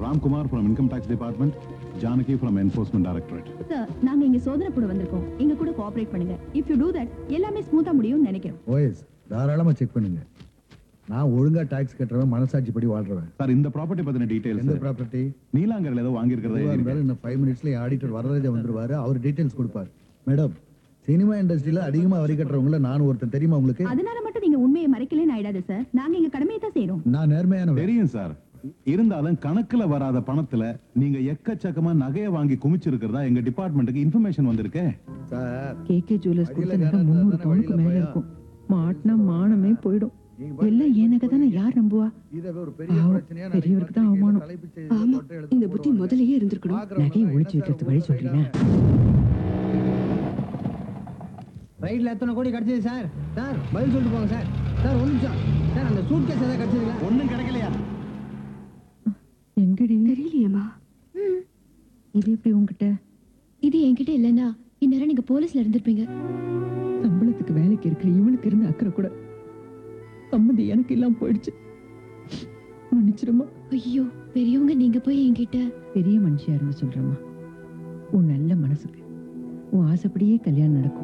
Ramkumar from income tax department Janaki from enforcement directorate sir நாங்க இங்க சோதனை போட வந்திருக்கோம் எங்க கூட கோஆபரேட் பண்ணுங்க இஃப் யூ டூ தட் எல்லாமே ஸ்மூத்தா முடியும்னு நினைக்கிறோம் ஓஎஸ் தாராளமா செக் பண்ணுங்க நான் ஒழுங்கா டாக்ஸ் கட்டுறவன் மனசாட்சி படி வாழ்றவன் சார் இந்த ப்ராப்பர்ட்டி பத்தின எந்த டீடைல்ஸ் ப்ராப்பர்ட்டி நீலாங்கரில் ஏதோ வாங்கியிருக்கிறதா இருந்தாலும் இன்னும் ஃபைவ் மினிட்ஸ்ல ஆடிட்டர் வரதராஜா வந்துருவாரு அவர் டீடைல்ஸ் கொடுப்பார் மேடம் சினிமா இண்டஸ்ட்ரியில அதிகமா வரி கட்டுறவங்கள நான் ஒருத்தன் தெரியுமா உங்களுக்கு அதனால மட்டும் நீங்க உண்மையை மறைக்கலன்னு ஆயிடாது சார் நாங்க எங்க கடமையை தான் செய்யறோம் நான் நேர்மையானவன் தெரியும் சார் இருந்தாலும் கணக்குல வராத பணத்துல நீங்க எக்கச்சக்கமா நகையை வாங்கி குமிச்சிருக்கிறதா எங்க டிபார்ட்மெண்ட்டுக்கு இன்ஃபர்மேஷன் வந்திருக்கே சார் கேகே ஜுவல்லர்ஸ் அடியில கொடுத்த நகை யாராவது முந்நூறு தானே பவுனுக்கு வழியில மேல போயா? இருக்கும் மாட்டினா மானமே போயிடும் நீங்க பாருங்க, எல்லாம் என் நகை தானே யார் நம்புவா இதை ஒரு பெரிய பாவம், பிரச்சனையா நாளைக்கு பெரியவருக்கு தான் பத்திரிக்கையில அவமானம். தலைப்புச் செய்தியில ஆமா போட்டு எடுத்து இந்த புத்தி போடுவாங்க. முதல்லயே இருந்திருக்கணும் பார்க்கறவங்க நகையை என்ன ஒளிச்சு சார் வைக்கிறதுக்கு ஒரு வழி சொல்றீங்க ரைட்ல எத்தனை கோடி கிடைச்சது சார் சார் பதில் சொல்லிட்டு போங்க சார் சார் ஒரு நிமிஷம் சார் அந்த சூட் கேஸ் ஏதாவது கிடைச்சதுங்களா ஒண்ணும் கிடைக்கலையா எங்கடி தெரியலையேம்மா இது எப்படி உங்ககிட்ட இது என்கிட்ட இல்லைன்னா இந்நேரம் நீங்க போலீஸ்ல இருந்திருப்பீங்க சம்பளத்துக்கு வேலைக்கு இருக்கிற இவனுக்கு இருந்த அக்கறை கூட சம்மதி எனக்கு இல்லாம போயிடுச்சு மன்னிச்சிருமா ஐயோ பெரியவங்க நீங்க போய் என்கிட்ட பெரிய மனுஷியா இருந்து சொல்றேம்மா உன் நல்ல மனசுக்கு உன் ஆசைப்படியே கல்யாணம் நடக்கும்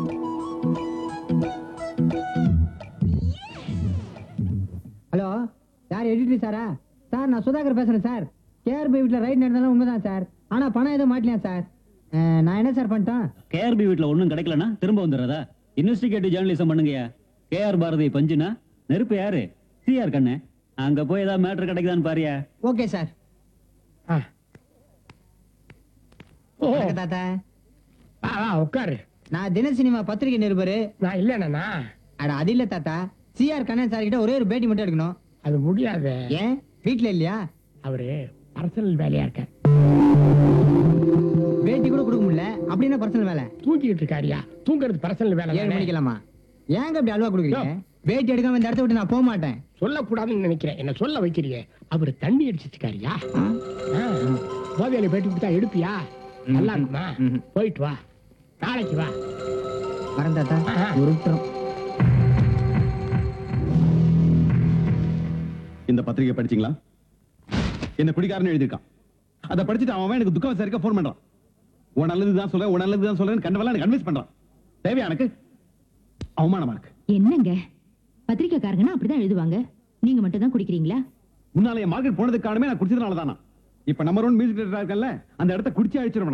ஹலோ யார் எடிட்டர் சாரா சார் நான் சுதாகர் பேசுறேன் சார் கேஆர்பி வீட்டில் ரைட் நடந்தாலும் உண்மைதான் சார் ஆனா பணம் எதுவும் மாட்டலையா சார் அஹ், நான் என்ன சார் பண்ணிட்டேன் கேஆர்பி வீட்ல ஒண்ணும் கிடைக்கலனா திரும்ப வந்துடுறதா இன்வெஸ்டிகேட்டிவ் ஜேர்னலிசம் பண்ணுங்கயா கேஆர் பாரதி பஞ்சுனா நெருப்பு யாரு சிஆர் கண்ணு அங்க போய் ஏதாவது மேட்டர் கிடைக்குதான்னு பாரியா ஓகே சார் வணக்கம் தாத்தா வா வா உட்காரு நான் தின சினிமா பத்திரிகை நிருபர் நான் இல்லைண்ணா அட அது இல்ல தாத்தா சிஆர் கண்ணன் சார் கிட்ட ஒரே ஒரு பேட்டி மட்டும் எடுக்கணும் அது முடியாது ஏன் வீட்ல இல்லையா அவரு பர்சனல் வேலையா இருக்கார் பேட்டி கூட கொடுக்க முடியல அப்படின்னா பர்சனல் வேலை தூங்கிட்டு இருக்காரியா தூங்குறது பர்சனல் வேலை ஏழு தானே. மணிக்கலாமா ஏங்க இப்படி அல்வா கொடுக்குறீங்க பேட்டி எடுக்காம இந்த இடத்த விட்டு நான் போக மாட்டேன் சொல்லக்கூடாதுன்னு நினைக்கிறேன் என்ன சொல்ல வைக்கிறியே அவரு தண்ணி அடிச்சிருக்காரியா போதையில பேட்டி கொடுத்தா எடுப்பியா நல்லா இருக்குமா ம்ஹும். போயிட்டு வா நாளைக்கு வா வரேன் தாத்தா ஆஹா. உருட்டுறோம் இந்த பத்திரிகை படிச்சீங்களா என்ன குடிக்காரன்னு எழுதியிருக்கான் அதை படிச்சுட்டு அவன் எனக்கு துக்கம் விசாரிக்க ஃபோன் பண்றான் உன் நல்லது தான் சொல்றேன் உன் நல்லது தான் சொல்றேன் கண்டவெல்லாம் எனக்கு கன்வின்ஸ் பண்றான் தேவையா எனக்கு அவமானமா இருக்கு என்னங்க பத்திரிக்கைக்காரங்கன்னா அப்படிதான் எழுதுவாங்க நீங்க மட்டும் தான் குடிக்கிறீங்களா முன்னால என் மார்க்கெட் போனதுக்கு காரணமே நான் குடிச்சதுனால தானா இப்ப நம்பர் ஒன் மியூசிக் டைரக்டரா இருக்கேன்ல அந்த இடத்த குடிச்சு அழிச்சிருவேன்